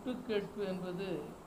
ஒட்டு கேட்பு என்பது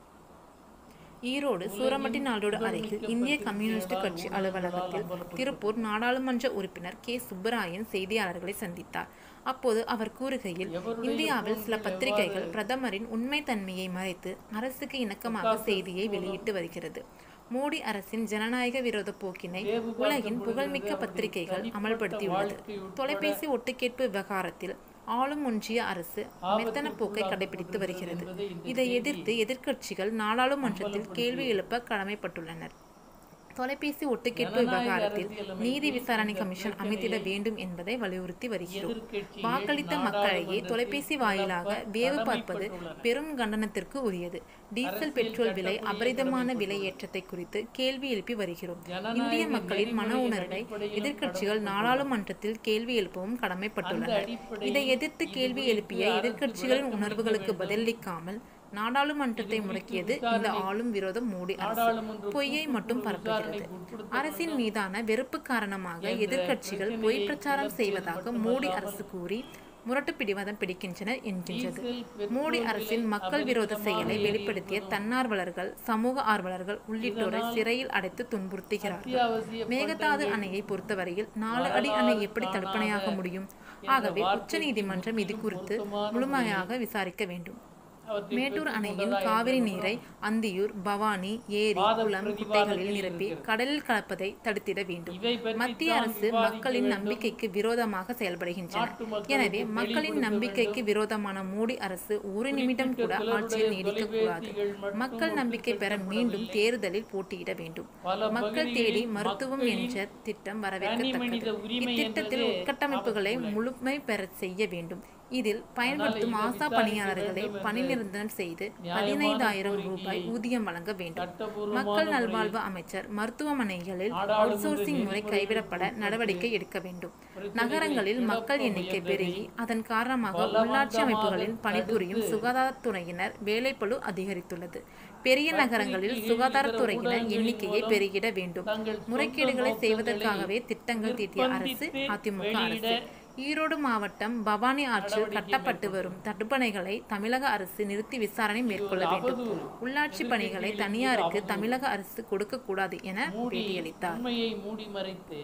ஈரோடு சூரமட்டி நாளோடு அருகில் இந்திய கம்யூனிஸ்ட் கட்சி அலுவலகத்தில் திருப்பூர் நாடாளுமன்ற உறுப்பினர் கே சுப்பராயன் செய்தியாளர்களை சந்தித்தார் அப்போது அவர் கூறுகையில் இந்தியாவில் சில பத்திரிகைகள் பிரதமரின் உண்மைத்தன்மையை மறைத்து அரசுக்கு இணக்கமாக செய்தியை வெளியிட்டு வருகிறது மோடி அரசின் ஜனநாயக விரோத போக்கினை உலகின் புகழ்மிக்க பத்திரிகைகள் அமல்படுத்தியுள்ளது தொலைபேசி ஒட்டுக்கேட்பு விவகாரத்தில் ஆளும் ஒன்றிய அரசு மெத்தன போக்கை கடைபிடித்து வருகிறது இதை எதிர்த்து எதிர்க்கட்சிகள் நாடாளுமன்றத்தில் கேள்வி எழுப்ப கடமைப்பட்டுள்ளனர் தொலைபேசி ஒட்டுக்கேட்பு விவகாரத்தில் நீதி விசாரணை கமிஷன் அமைத்திட வேண்டும் என்பதை வலியுறுத்தி வருகிறோம் வாக்களித்த மக்களையே தொலைபேசி வாயிலாக வேவு பார்ப்பது பெரும் கண்டனத்திற்கு உரியது டீசல் பெட்ரோல் விலை அபரிதமான விலை ஏற்றத்தை குறித்து கேள்வி எழுப்பி வருகிறோம் இந்திய மக்களின் மன உணர்வை எதிர்க்கட்சிகள் நாடாளுமன்றத்தில் கேள்வி எழுப்பவும் கடமைப்பட்டுள்ளனர் இதை எதிர்த்து கேள்வி எழுப்பிய எதிர்க்கட்சிகளின் உணர்வுகளுக்கு பதிலளிக்காமல் நாடாளுமன்றத்தை முடக்கியது இந்த ஆளும் விரோத மோடி அரசு பொய்யை மட்டும் பரப்புகிறது அரசின் மீதான வெறுப்பு காரணமாக எதிர்க்கட்சிகள் பொய் பிரச்சாரம் செய்வதாக மோடி அரசு கூறி முரட்டு பிடிவாதம் பிடிக்கின்றனர் என்கின்றது மோடி அரசின் மக்கள் விரோத செயலை வெளிப்படுத்திய தன்னார்வலர்கள் சமூக ஆர்வலர்கள் உள்ளிட்டோரை சிறையில் அடைத்து துன்புறுத்துகிறார்கள் மேகதாது அணையை பொறுத்தவரையில் நாலு அடி அணை எப்படி தடுப்பணையாக முடியும் ஆகவே உச்சநீதிமன்றம் இது குறித்து முழுமையாக விசாரிக்க வேண்டும் மேட்டூர் அணையின் காவிரி நீரை அந்தியூர் பவானி ஏரி குளம் குட்டைகளில் நிரப்பி கடலில் கலப்பதை தடுத்திட வேண்டும் மத்திய அரசு மக்களின் நம்பிக்கைக்கு விரோதமாக செயல்படுகின்றன எனவே மக்களின் நம்பிக்கைக்கு விரோதமான மோடி அரசு ஒரு நிமிடம் கூட ஆட்சியில் நீடிக்கக்கூடாது மக்கள் நம்பிக்கை பெற மீண்டும் தேர்தலில் போட்டியிட வேண்டும் மக்கள் தேடி மருத்துவம் என்ற திட்டம் வரவேற்கத்தக்கது இத்திட்டத்தில் உட்கட்டமைப்புகளை முழுமை பெற செய்ய வேண்டும் இதில் பயன்படுத்தும் ஆசா பணியாளர்களை பணி நிரந்தரம் செய்து பதினைந்தாயிரம் ரூபாய் ஊதியம் வழங்க வேண்டும் மக்கள் நல்வாழ்வு அமைச்சர் மருத்துவமனைகளில் அவுட்சோர்சிங் முறை கைவிடப்பட நடவடிக்கை எடுக்க வேண்டும் நகரங்களில் மக்கள் எண்ணிக்கை பெருகி அதன் காரணமாக உள்ளாட்சி அமைப்புகளில் பணிபுரியும் சுகாதாரத்துறையினர் வேலைப்பளு அதிகரித்துள்ளது பெரிய நகரங்களில் சுகாதாரத்துறையினர் எண்ணிக்கையை பெருகிட வேண்டும் முறைகேடுகளை செய்வதற்காகவே திட்டங்கள் தீட்டிய அரசு அதிமுக அரசு ஈரோடு மாவட்டம் பவானி ஆற்றில் கட்டப்பட்டு வரும் தடுப்பணைகளை தமிழக அரசு நிறுத்தி விசாரணை மேற்கொள்ள வேண்டும் உள்ளாட்சி பணிகளை தனியாருக்கு தமிழக அரசு கொடுக்க கூடாது என பேட்டியளித்தார் உண்மையை மூடி மறைத்து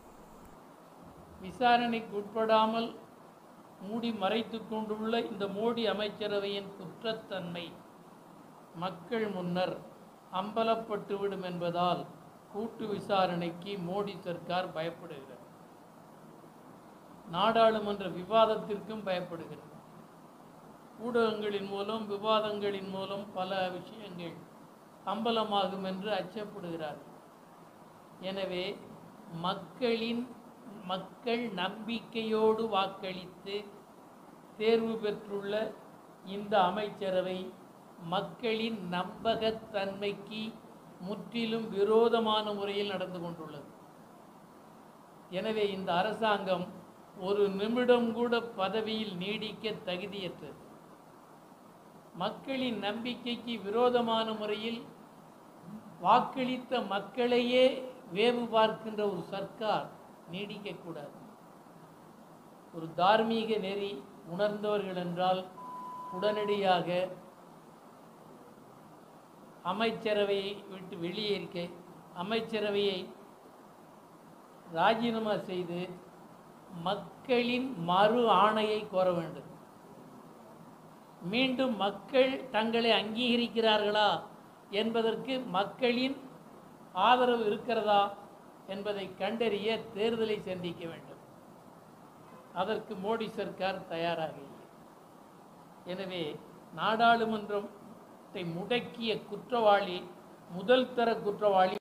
விசாரணைக்கு உட்படாமல் மூடி மறைத்து கொண்டுள்ள இந்த மோடி அமைச்சரவையின் குற்றத்தன்மை மக்கள் முன்னர் அம்பலப்பட்டுவிடும் என்பதால் கூட்டு விசாரணைக்கு மோடி சர்க்கார் பயப்படுகிறது நாடாளுமன்ற விவாதத்திற்கும் பயப்படுகிறது ஊடகங்களின் மூலம் விவாதங்களின் மூலம் பல விஷயங்கள் அம்பலமாகும் என்று அச்சப்படுகிறார்கள் எனவே மக்களின் மக்கள் நம்பிக்கையோடு வாக்களித்து தேர்வு பெற்றுள்ள இந்த அமைச்சரவை மக்களின் நம்பகத்தன்மைக்கு முற்றிலும் விரோதமான முறையில் நடந்து கொண்டுள்ளது எனவே இந்த அரசாங்கம் ஒரு நிமிடம் கூட பதவியில் நீடிக்க தகுதியற்றது மக்களின் நம்பிக்கைக்கு விரோதமான முறையில் வாக்களித்த மக்களையே வேவு பார்க்கின்ற ஒரு சர்க்கார் நீடிக்கக்கூடாது ஒரு தார்மீக நெறி உணர்ந்தவர்கள் என்றால் உடனடியாக அமைச்சரவையை விட்டு வெளியேறிக்க அமைச்சரவையை ராஜினாமா செய்து மக்களின் மறு ஆணையை கோர வேண்டும் மீண்டும் மக்கள் தங்களை அங்கீகரிக்கிறார்களா என்பதற்கு மக்களின் ஆதரவு இருக்கிறதா என்பதை கண்டறிய தேர்தலை சந்திக்க வேண்டும் அதற்கு மோடி சர்க்கார் தயாராக இல்லை எனவே நாடாளுமன்றத்தை முடக்கிய குற்றவாளி முதல் தர குற்றவாளி